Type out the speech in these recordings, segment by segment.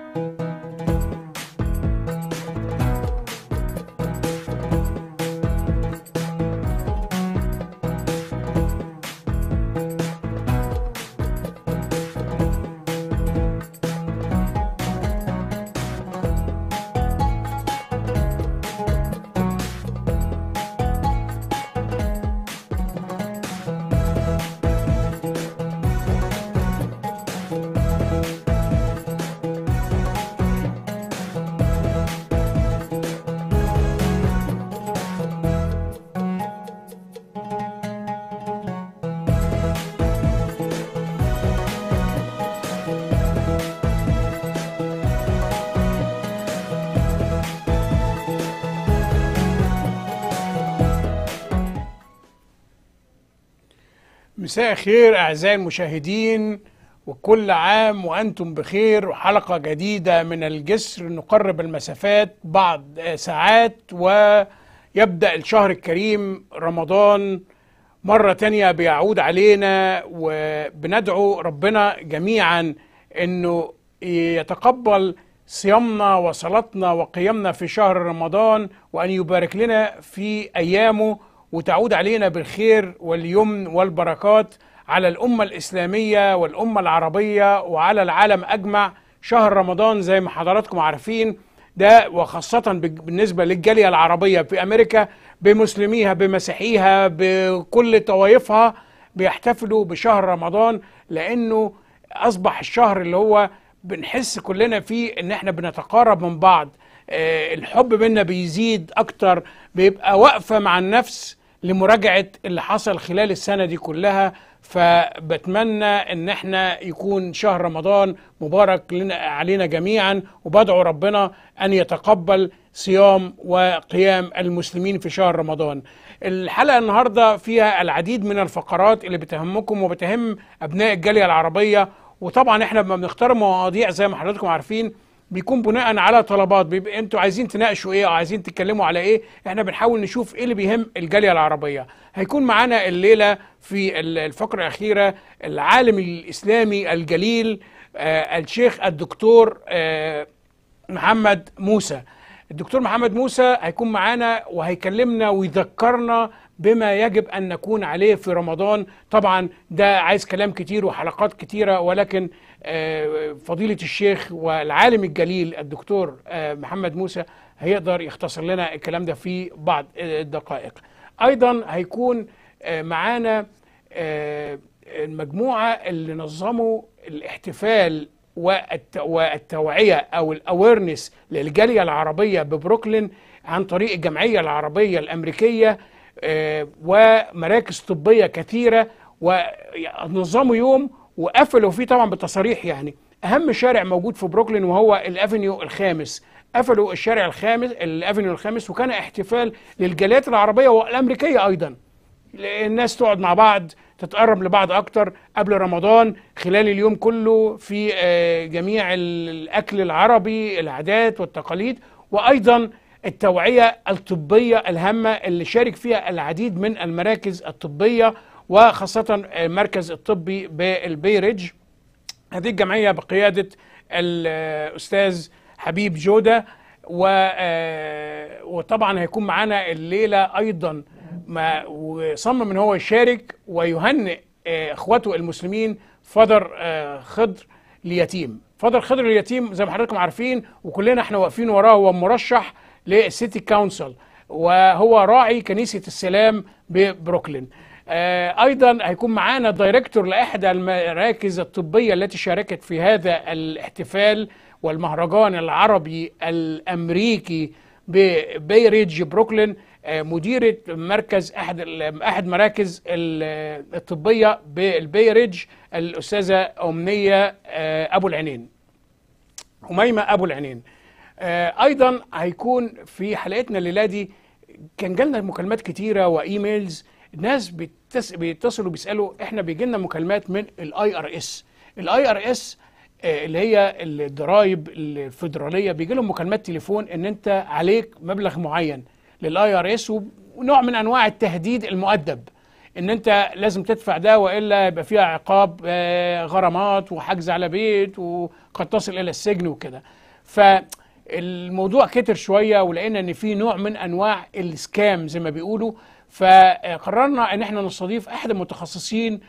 مساء خير أعزائي المشاهدين وكل عام وأنتم بخير وحلقة جديدة من الجسر نقرب المسافات بعض ساعات ويبدأ الشهر الكريم رمضان مرة تانية بيعود علينا وبندعو ربنا جميعا أنه يتقبل صيامنا وصلاتنا وقيامنا في شهر رمضان وأن يبارك لنا في أيامه وتعود علينا بالخير واليمن والبركات على الأمة الإسلامية والأمة العربية وعلى العالم أجمع شهر رمضان زي ما حضراتكم عارفين ده وخاصة بالنسبة للجالية العربية في أمريكا بمسلميها بمسيحيها بكل طوائفها بيحتفلوا بشهر رمضان لأنه أصبح الشهر اللي هو بنحس كلنا فيه إن إحنا بنتقارب من بعض آه، الحب بينا بيزيد أكتر بيبقى واقفة مع النفس لمراجعة اللي حصل خلال السنة دي كلها فبتمنى ان احنا يكون شهر رمضان مبارك لنا علينا جميعا وبدعو ربنا ان يتقبل صيام وقيام المسلمين في شهر رمضان الحلقة النهاردة فيها العديد من الفقرات اللي بتهمكم وبتهم ابناء الجالية العربية وطبعا احنا لما بنختار مواضيع زي ما حضراتكم عارفين بيكون بناء على طلبات بيبقى انتوا عايزين تناقشوا ايه او عايزين تتكلموا على ايه احنا بنحاول نشوف ايه اللي بيهم الجاليه العربيه هيكون معانا الليله في الفقره الاخيره العالم الاسلامي الجليل آه الشيخ الدكتور آه محمد موسى الدكتور محمد موسى هيكون معانا وهيكلمنا ويذكرنا بما يجب ان نكون عليه في رمضان طبعا ده عايز كلام كتير وحلقات كتيره ولكن فضيلة الشيخ والعالم الجليل الدكتور محمد موسى هيقدر يختصر لنا الكلام ده في بعض الدقائق أيضا هيكون معانا المجموعة اللي نظموا الاحتفال والتوعية أو الأويرنس للجالية العربية ببروكلين عن طريق الجمعية العربية الأمريكية ومراكز طبية كثيرة ونظموا يوم وقفلوا فيه طبعا بالتصاريح يعني اهم شارع موجود في بروكلين وهو الافنيو الخامس قفلوا الشارع الخامس الافنيو الخامس وكان احتفال للجاليات العربيه والامريكيه ايضا الناس تقعد مع بعض تتقرب لبعض اكتر قبل رمضان خلال اليوم كله في جميع الاكل العربي العادات والتقاليد وايضا التوعيه الطبيه الهامه اللي شارك فيها العديد من المراكز الطبيه وخاصة المركز الطبي بالبيرج هذه الجمعية بقيادة الأستاذ حبيب جودة وطبعا هيكون معانا الليلة أيضا ما وصمم ان هو يشارك ويهنئ اخوته المسلمين فضر خضر اليتيم فضل خضر اليتيم زي ما حضراتكم عارفين وكلنا احنا واقفين وراه هو مرشح للسيتي كونسل وهو راعي كنيسة السلام ببروكلين ايضا هيكون معانا دايركتور لاحدى المراكز الطبيه التي شاركت في هذا الاحتفال والمهرجان العربي الامريكي ببيريدج بروكلين مديره مركز احد احد مراكز الطبيه بالبيريدج الاستاذه امنيه ابو العينين اميمه ابو العينين ايضا هيكون في حلقتنا الليله دي كان جالنا مكالمات كتيره وايميلز الناس بيتس... بيتصلوا بيسالوا احنا بيجي لنا مكالمات من الاي ار اس الاي ار اس اللي هي الضرايب الفيدراليه بيجي لهم مكالمات تليفون ان انت عليك مبلغ معين للاي ار اس ونوع من انواع التهديد المؤدب ان انت لازم تدفع ده والا يبقى فيها عقاب آه، غرامات وحجز على بيت وقد تصل الى السجن وكده فالموضوع كتر شويه ولقينا ان في نوع من انواع السكام زي ما بيقولوا فقررنا ان احنا نستضيف احد المتخصصين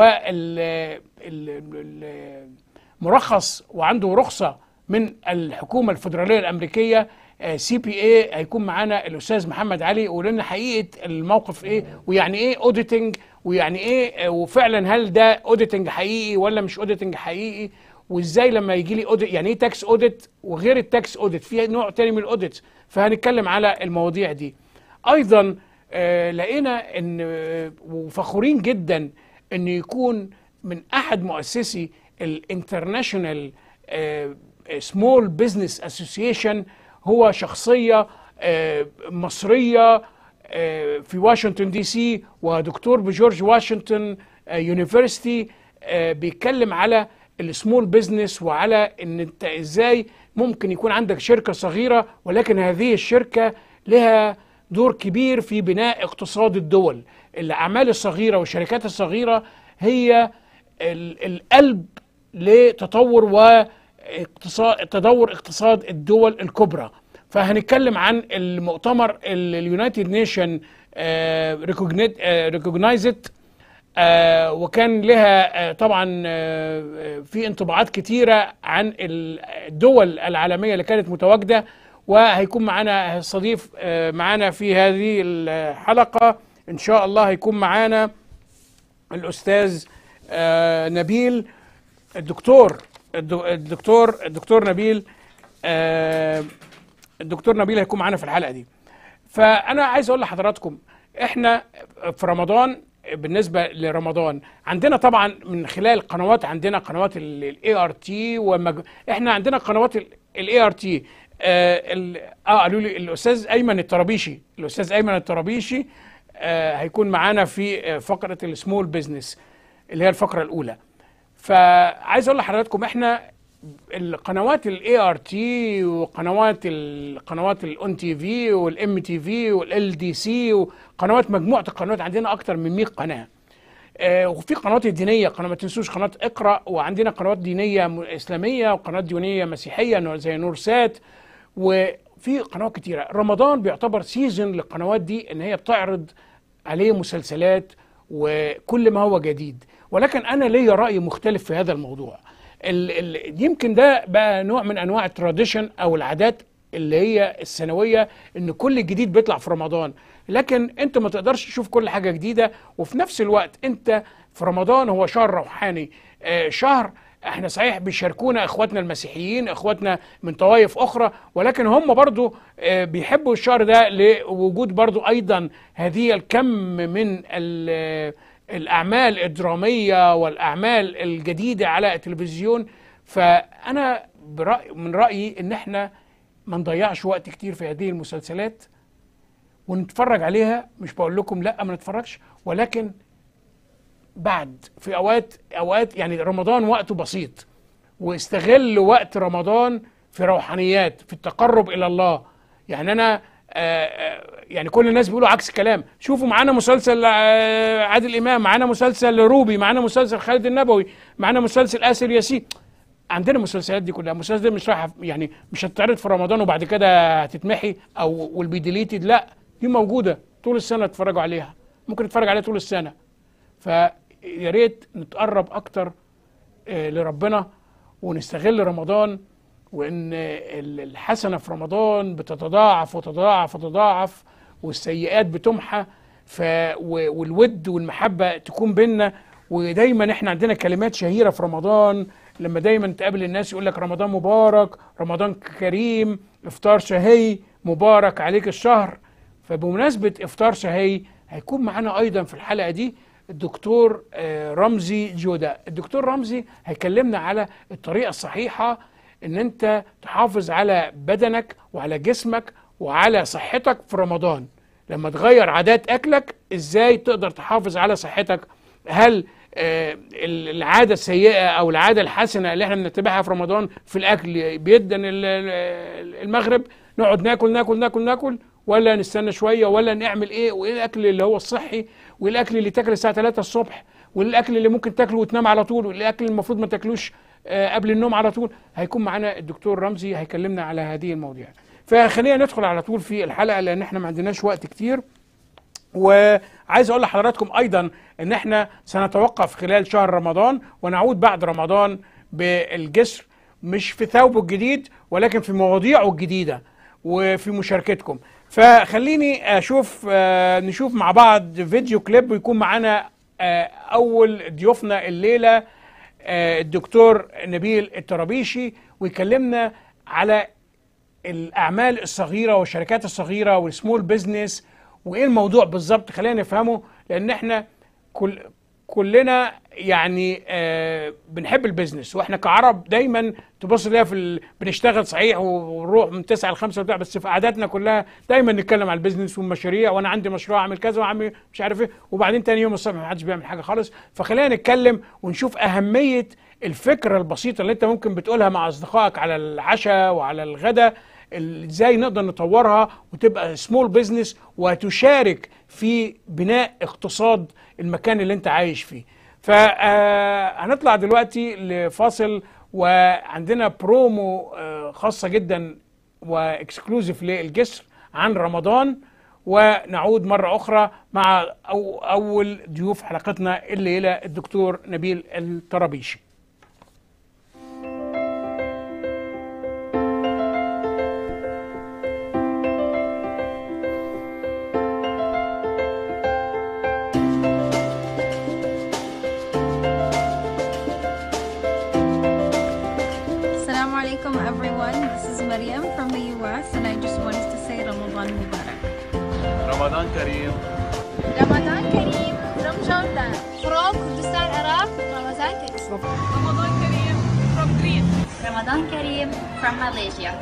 والمرخص وعنده رخصه من الحكومه الفدراليه الامريكيه سي بي اي هيكون معانا الاستاذ محمد علي يقول لنا حقيقه الموقف ايه ويعني ايه اوديتنج ويعني ايه وفعلا هل ده اوديتنج حقيقي ولا مش اوديتنج حقيقي وازاي لما يجي لي اوديت يعني ايه تاكس اوديت وغير التاكس اوديت في نوع تاني من الاوديت فهنتكلم على المواضيع دي ايضا آه لقينا ان آه وفخورين جدا ان يكون من احد مؤسسي الانترناشونال سمول بزنس اسوسيشن هو شخصيه آه مصريه آه في واشنطن دي سي ودكتور بجورج واشنطن يونيفرسيتي بيتكلم على السمول بزنس وعلى ان انت ازاي ممكن يكون عندك شركه صغيره ولكن هذه الشركه لها دور كبير في بناء اقتصاد الدول الاعمال الصغيره والشركات الصغيره هي القلب لتطور واقتصاد تدور اقتصاد الدول الكبرى فهنتكلم عن المؤتمر اليونايتد نيشن ريكوجنايزد آه وكان لها آه طبعا آه في انطباعات كتيرة عن الدول العالمية اللي كانت متواجدة وهيكون معانا صديف معانا في هذه الحلقة إن شاء الله هيكون معانا الأستاذ نبيل الدكتور الدكتور الدكتور نبيل الدكتور نبيل هيكون معانا في الحلقة دي فأنا عايز أقول لحضراتكم إحنا في رمضان بالنسبه لرمضان عندنا طبعا من خلال القنوات عندنا قنوات الاي ار تي ومج... احنا عندنا قنوات الاي ار تي اه قالوا لي الاستاذ ايمن الطرابيشي الاستاذ ايمن الطرابيشي آه هيكون معانا في فقره السمول بزنس اللي هي الفقره الاولى فعايز اقول لحضراتكم احنا القنوات الاي ار تي وقنوات القنوات الاون تي في والام تي في والال دي سي وقنوات مجموعه القنوات عندنا اكتر من 100 قناه آه وفي قنوات الدينيه قناه ما تنسوش قناه اقرا وعندنا قنوات دينيه اسلاميه وقنوات دينيه مسيحيه زي نور سات وفي قنوات كتيره رمضان بيعتبر سيزون للقنوات دي ان هي بتعرض عليه مسلسلات وكل ما هو جديد ولكن انا ليا راي مختلف في هذا الموضوع ال ال يمكن ده بقى نوع من انواع التراديشن او العادات اللي هي السنويه ان كل جديد بيطلع في رمضان لكن انت ما تقدرش تشوف كل حاجه جديده وفي نفس الوقت انت في رمضان هو شهر روحاني آه شهر احنا صحيح بيشاركونا اخواتنا المسيحيين اخواتنا من طوائف اخرى ولكن هم برضو آه بيحبوا الشهر ده لوجود برضو ايضا هذه الكم من الأعمال الدرامية والأعمال الجديدة على التلفزيون فأنا برأي من رأيي إن إحنا ما نضيعش وقت كتير في هذه المسلسلات ونتفرج عليها مش بقول لكم لا ما نتفرجش ولكن بعد في أوقات أوقات يعني رمضان وقته بسيط واستغل وقت رمضان في روحانيات في التقرب إلى الله يعني أنا آآ يعني كل الناس بيقولوا عكس الكلام شوفوا معانا مسلسل عادل امام معانا مسلسل روبي معانا مسلسل خالد النبوي معانا مسلسل اسر ياسين عندنا المسلسلات دي كلها المسلسلات دي مش راح يعني مش هتتعرض في رمضان وبعد كده هتتمحي او والبي ديليتد لا دي موجوده طول السنه تتفرجوا عليها ممكن تتفرج عليها طول السنه فيا ريت نتقرب اكتر لربنا ونستغل رمضان وان الحسنه في رمضان بتتضاعف وتتضاعف وتتضاعف والسيئات بتمحى ف والود والمحبه تكون بينا ودايما احنا عندنا كلمات شهيره في رمضان لما دايما تقابل الناس يقول لك رمضان مبارك رمضان كريم افطار شهي مبارك عليك الشهر فبمناسبه افطار شهي هيكون معانا ايضا في الحلقه دي الدكتور رمزي جودا الدكتور رمزي هيكلمنا على الطريقه الصحيحه ان انت تحافظ على بدنك وعلى جسمك وعلى صحتك في رمضان لما تغير عادات اكلك ازاي تقدر تحافظ على صحتك هل آه العاده السيئه او العاده الحسنه اللي احنا بنتبعها في رمضان في الاكل بيدن المغرب نقعد ناكل ناكل ناكل ناكل ولا نستنى شويه ولا نعمل ايه وايه الاكل اللي هو الصحي والاكل اللي تاكل الساعه 3 الصبح والاكل اللي ممكن تاكله وتنام على طول والاكل المفروض ما تاكلوش آه، قبل النوم على طول هيكون معانا الدكتور رمزي هيكلمنا على هذه المواضيع فخلينا ندخل على طول في الحلقه لان احنا ما عندناش وقت كتير وعايز اقول لحضراتكم ايضا ان احنا سنتوقف خلال شهر رمضان ونعود بعد رمضان بالجسر مش في ثوبه الجديد ولكن في مواضيعه الجديده وفي مشاركتكم فخليني اشوف آه، نشوف مع بعض فيديو كليب ويكون معانا آه، اول ضيوفنا الليله آه، الدكتور نبيل الطرابيشي ويكلمنا على الاعمال الصغيره والشركات الصغيره والسمول بزنس وايه الموضوع بالظبط خلينا نفهمه لان احنا كل كلنا يعني آه بنحب البيزنس واحنا كعرب دايما تبص ليها في ال... بنشتغل صحيح ونروح من 9 ل 5 وبتاع بس في قعداتنا كلها دايما نتكلم على البيزنس والمشاريع وانا عندي مشروع اعمل كذا واعمل مش عارف ايه وبعدين تاني يوم الصبح ما حدش بيعمل حاجه خالص فخلينا نتكلم ونشوف اهميه الفكره البسيطه اللي انت ممكن بتقولها مع اصدقائك على العشاء وعلى الغداء ال- ازاي نقدر نطورها وتبقى سمول بزنس وتشارك في بناء اقتصاد المكان اللي انت عايش فيه فهنطلع دلوقتي لفاصل وعندنا برومو آه، خاصة جدا واكسكلوزيف للجسر عن رمضان ونعود مرة أخرى مع أو أول ضيوف حلقتنا الليلة الدكتور نبيل الطرابيشي Assalamu alaikum everyone. This is Mariam from the US and I just wanted to say Ramadan Mubarak. رمضان كريم رمضان كريم from Jordan from كردستان العراق رمضان كريم Ramadan Kareem from Greece. رمضان كريم from Malaysia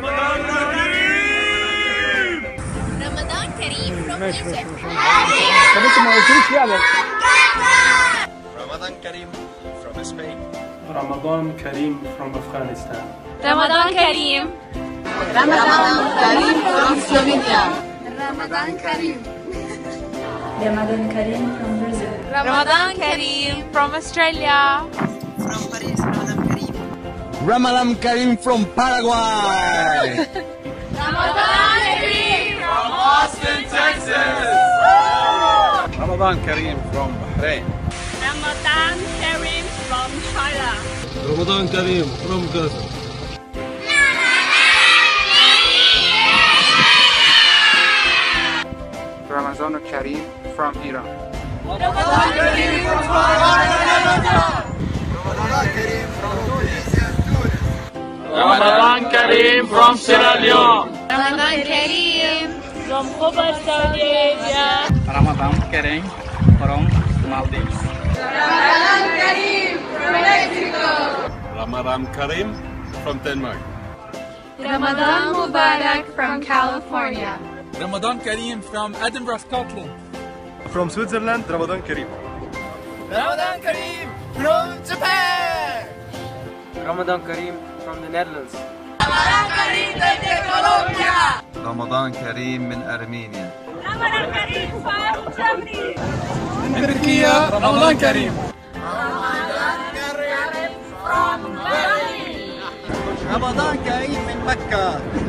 رمضان كريم from ماشي ماشي Egypt ماشي طب انت ما قلتليش ليه على رمضان كريم from Spain Ramadan Kareem from Afghanistan. رمضان كريم Ramadan Kareem from Australia. Ramadan Karim from Paraguay. رمضان كريم رمضان كريم from بحرين Ramadan Kareem from China. Ramadan Kareem from Gaza. Ramazan Kareem from Iran. رمضان كريم from Sierra Leone رمضان كريم Ramadan Kareem from Maldives. رمضان كريم from Denmark رمضان مبارك from California. Ramadan Kareem from Edinburgh, Scotland. From Switzerland, Ramadan Kareem. Ramadan Karim from Japan. Ramadan Kareem from the Netherlands. رمضان كريم من أرمينيا. تركيا رمضان كريم. رمضان كريم من مكة.